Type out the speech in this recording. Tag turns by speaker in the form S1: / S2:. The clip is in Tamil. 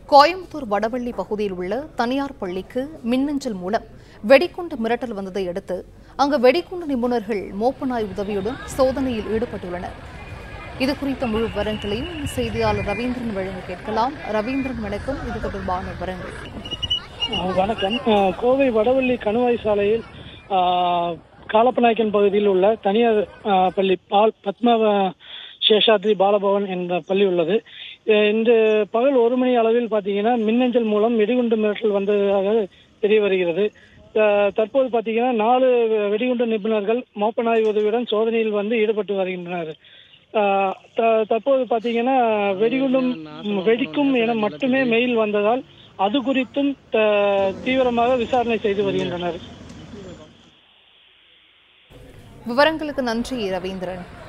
S1: கோயம்புத்தூர் வடவள்ளி பகுதியில் உள்ள தனியார் பள்ளிக்கு மின்னஞ்சல் மூலம் வெடிகுண்டு மிரட்டல் வந்ததை அடுத்து அங்கு வெடிகுண்டு நிபுணர்கள் மோப்பநாய் உதவியுடன் சோதனையில் ஈடுபட்டுள்ளனர் இது குறித்த முழு விவரங்களையும் செய்தியாளர் ரவீந்திரன் வழங்க கேட்கலாம் ரவீந்திரன் வணக்கம் இது தொடர்பான விவரங்கள்
S2: அஹ் வணக்கம் அஹ் கோவை வடவள்ளி கணுவாய் சாலையில் அஹ், காலப்பநாயக்கன் பகுதியில் உள்ள தனியார் அஹ், பள்ளி பால் பத்ம அஹ், சேஷாத்ரி பாலபவன் என்ற பள்ளி உள்ளது அஹ் இன்று பகல் ஒரு மணி அளவில் பார்த்தீங்கன்னா மின்னஞ்சல் மூலம் வெடிகுண்டு மிரட்டல் வந்ததாக தெரிய வருகிறது அஹ், தற்போது பார்த்தீங்கன்னா நாலு வெடிகுண்டு நிபுணர்கள் மோப்பநாய் உதவியுடன் சோதனையில் வந்து ஈடுபட்டு வருகின்றனர் அஹ், த- தற்போது பார்த்தீங்கன்னா வெடிகுண்டும் வெடிக்கும் என மட்டுமே மெயில் வந்ததால் அது குறித்தும் த- தீவிரமாக விசாரணை செய்து வருகின்றனர்
S1: விவரங்களுக்கு நன்றி ரவீந்திரன்